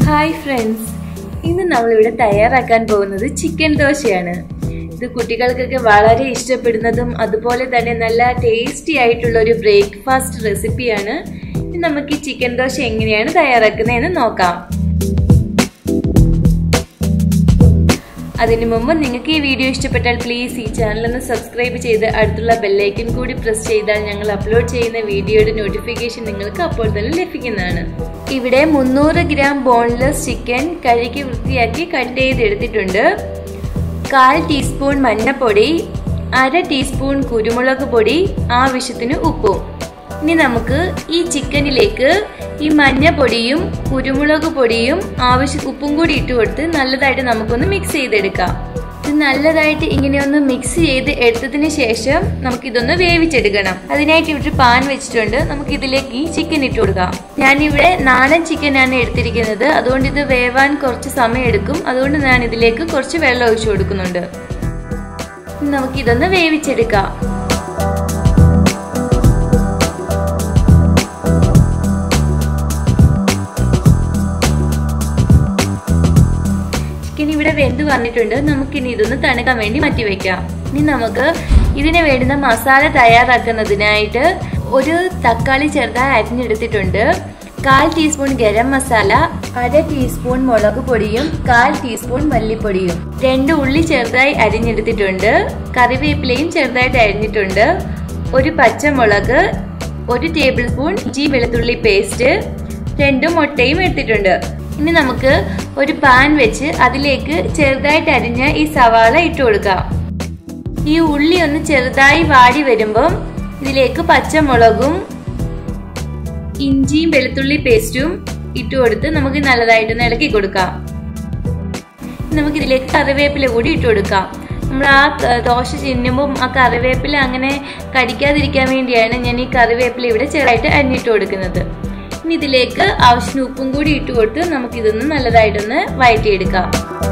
hi friends ഇന്ന് നമ്മളിവിടെ തയ്യാറാക്കാൻ പോകുന്നത് ചിക്കൻ ദോശയാണ് ഇത് കുട്ടികൾക്കൊക്കെ വളരെ ഇഷ്ടപ്പെടുന്നതും അതുപോലെ തന്നെ നല്ല ടേസ്റ്റി ആയിട്ടുള്ള ഒരു ബ്രേക്ക്ഫാസ്റ്റ് റെസിപ്പിയാണ് ഇനി നമുക്ക് ഈ ചിക്കൻ ദോശ എങ്ങനെയാണ് തയ്യാറാക്കുന്നതെന്ന് നോക്കാം അതിനു മുമ്പ് നിങ്ങൾക്ക് ഈ വീഡിയോ ഇഷ്ടപ്പെട്ടാൽ പ്ലീസ് ഈ ചാനൽ ഒന്ന് സബ്സ്ക്രൈബ് ചെയ്ത് അടുത്തുള്ള ബെല്ലൈക്കൻ കൂടി പ്രസ് ചെയ്താൽ ഞങ്ങൾ അപ്ലോഡ് ചെയ്യുന്ന വീഡിയോയുടെ നോട്ടിഫിക്കേഷൻ നിങ്ങൾക്ക് അപ്പോൾ തന്നെ ലഭിക്കുന്നതാണ് ഇവിടെ മുന്നൂറ് ഗ്രാം ബോൺലെസ് ചിക്കൻ കഴുകി വൃത്തിയാക്കി കട്ട് ചെയ്തെടുത്തിട്ടുണ്ട് കാൽ ടീസ്പൂൺ മഞ്ഞൾപ്പൊടി അര ടീസ്പൂൺ കുരുമുളക് പൊടി ആവശ്യത്തിന് ഉപ്പും ഇനി നമുക്ക് ഈ ചിക്കനിലേക്ക് ഈ മഞ്ഞപ്പൊടിയും കുരുമുളക് പൊടിയും ആവശ്യ ഉപ്പും കൂടി ഇട്ട് കൊടുത്ത് നല്ലതായിട്ട് നമുക്കൊന്ന് മിക്സ് ചെയ്തെടുക്കാം ഇത് നല്ലതായിട്ട് ഇങ്ങനെ ഒന്ന് മിക്സ് ചെയ്ത് എടുത്തതിന് ശേഷം നമുക്ക് ഇതൊന്ന് വേവിച്ചെടുക്കണം അതിനായിട്ട് ഇവിടെ പാൻ വെച്ചിട്ടുണ്ട് നമുക്ക് ഇതിലേക്ക് ഈ ചിക്കൻ ഇട്ട് കൊടുക്കാം ഞാനിവിടെ നാടൻ ചിക്കനാണ് എടുത്തിരിക്കുന്നത് അതുകൊണ്ട് ഇത് വേവാൻ കുറച്ച് സമയം എടുക്കും അതുകൊണ്ട് ഞാൻ ഇതിലേക്ക് കുറച്ച് വെള്ളം ഒഴിച്ചു കൊടുക്കുന്നുണ്ട് നമുക്കിതൊന്ന് വേവിച്ചെടുക്കാം ചിക്കൻ ഇവിടെ വെന്ത് വന്നിട്ടുണ്ട് നമുക്കിനി ഇതൊന്ന് തണുക്കാൻ വേണ്ടി മാറ്റി വെക്കാം ഇനി നമുക്ക് ഇതിന് വേണ്ടുന്ന മസാല തയ്യാറാക്കുന്നതിനായിട്ട് ഒരു തക്കാളി ചെറുതായി അരിഞ്ഞെടുത്തിട്ടുണ്ട് കാൽ ടീസ്പൂൺ ഗരം മസാല അര ടീസ്പൂൺ മുളക് പൊടിയും കാൽ ടീസ്പൂൺ മല്ലിപ്പൊടിയും രണ്ട് ഉള്ളി ചെറുതായി അരിഞ്ഞെടുത്തിട്ടുണ്ട് കറിവേപ്പിലയും ചെറുതായിട്ട് അരിഞ്ഞിട്ടുണ്ട് ഒരു പച്ചമുളക് ഒരു ടേബിൾ സ്പൂൺ ഇഞ്ചി വെളുത്തുള്ളി പേസ്റ്റ് രണ്ട് മുട്ടയും എടുത്തിട്ടുണ്ട് ഇനി നമുക്ക് ഒരു പാൻ വെച്ച് അതിലേക്ക് ചെറുതായിട്ട് അരിഞ്ഞ ഈ സവാള ഇട്ട് കൊടുക്കാം ഈ ഉള്ളി ഒന്ന് ചെറുതായി വാടി വരുമ്പം ഇതിലേക്ക് പച്ചമുളകും ഇഞ്ചിയും വെളുത്തുള്ളി പേസ്റ്റും ഇട്ട് കൊടുത്ത് നമുക്ക് നല്ലതായിട്ടൊന്ന് ഇളക്കി കൊടുക്കാം നമുക്ക് ഇതിലേക്ക് കറിവേപ്പില കൂടി ഇട്ട് കൊടുക്കാം നമ്മൾ ആ ദോശ ചിന്നുമ്പം ആ കറിവേപ്പില അങ്ങനെ കടിക്കാതിരിക്കാൻ വേണ്ടിയാണ് ഞാൻ ഈ കറിവേപ്പില ഇവിടെ ചെറുതായിട്ട് അരിഞ്ഞിട്ട് കൊടുക്കുന്നത് ഇനി ഇതിലേക്ക് ആവശ്യത്തിന് ഉപ്പും കൂടി ഇട്ട് കൊടുത്ത് നമുക്കിതൊന്ന് നല്ലതായിട്ടൊന്ന് വഴറ്റിയെടുക്കാം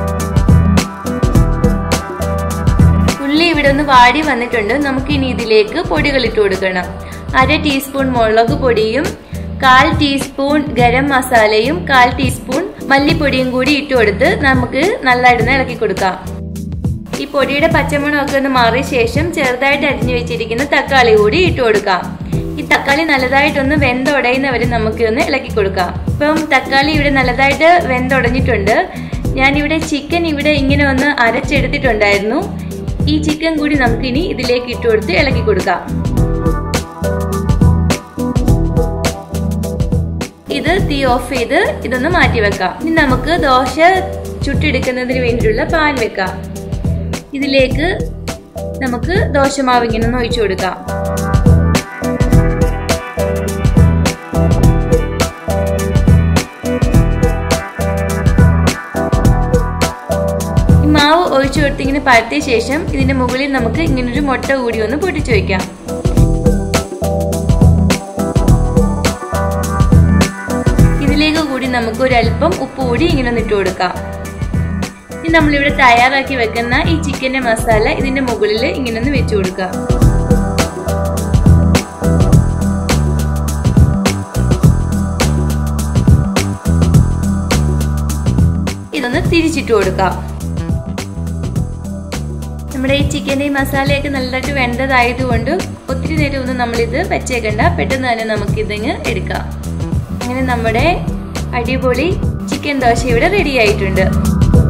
ഉള്ളി ഇവിടെ ഒന്ന് വാടി വന്നിട്ടുണ്ട് നമുക്ക് ഇനി ഇതിലേക്ക് പൊടികൾ ഇട്ട് കൊടുക്കണം അര ടീസ്പൂൺ മുളക് പൊടിയും കാൽ ടീസ്പൂൺ ഗരം മസാലയും കാൽ ടീസ്പൂൺ മല്ലിപ്പൊടിയും കൂടി ഇട്ട് കൊടുത്ത് നമുക്ക് നല്ലതായിട്ടൊന്ന് ഇളക്കി കൊടുക്കാം ഈ പൊടിയുടെ പച്ചമണമൊക്കെ ഒന്ന് മാറിയ ശേഷം ചെറുതായിട്ട് അരിഞ്ഞു വെച്ചിരിക്കുന്ന തക്കാളി കൂടി ഇട്ട് കൊടുക്കാം ഈ തക്കാളി നല്ലതായിട്ടൊന്ന് വെന്തുടയുന്നവരെ നമുക്ക് ഒന്ന് ഇളക്കി കൊടുക്കാം ഇപ്പം തക്കാളി ഇവിടെ നല്ലതായിട്ട് വെന്തുടഞ്ഞിട്ടുണ്ട് ഞാനിവിടെ ചിക്കൻ ഇവിടെ ഇങ്ങനെ ഒന്ന് അരച്ചെടുത്തിട്ടുണ്ടായിരുന്നു ഈ ചിക്കൻ കൂടി നമുക്കിനി ഇതിലേക്ക് ഇട്ട് കൊടുത്ത് ഇളക്കി കൊടുക്കാം ഇത് തീ ഓഫ് ചെയ്ത് ഇതൊന്ന് മാറ്റി വെക്കാം ഇനി നമുക്ക് ദോശ ചുട്ടെടുക്കുന്നതിന് വേണ്ടിയിട്ടുള്ള പാൻ വെക്കാം ഇതിലേക്ക് നമുക്ക് ദോശമാവ് ഇങ്ങനെ ഒന്ന് ഒഴിച്ചു കൊടുക്കാം മാവ് ഒഴിച്ചു കൊടുത്ത് ഇങ്ങനെ പരത്തിയ ശേഷം ഇതിന്റെ മുകളിൽ നമുക്ക് ഇങ്ങനൊരു മുട്ട കൂടി ഒന്ന് പൊട്ടിച്ചു വെക്കാം ഇതിലേക്ക് കൂടി നമുക്ക് ഒരല്പം ഉപ്പ് കൂടി ഇങ്ങനെ ഒന്ന് ഇട്ട് കൊടുക്കാം ഇനി നമ്മളിവിടെ തയ്യാറാക്കി വെക്കുന്ന ഈ ചിക്കന്റെ മസാല ഇതിന്റെ മുകളിൽ ഇങ്ങനെ ഒന്ന് വെച്ചു കൊടുക്കാം ഇതൊന്ന് തിരിച്ചിട്ട് കൊടുക്കാം നമ്മുടെ ഈ ചിക്കൻ്റെ ഈ മസാലയൊക്കെ നല്ലതായിട്ട് വെന്തതായതുകൊണ്ട് ഒത്തിരി നേരം ഒന്നും നമ്മളിത് വെച്ചേക്കണ്ട പെട്ടെന്ന് തന്നെ നമുക്കിതിങ്ങ് എടുക്കാം അങ്ങനെ നമ്മുടെ അടിപൊളി ചിക്കൻ ദോശ ഇവിടെ റെഡി ആയിട്ടുണ്ട്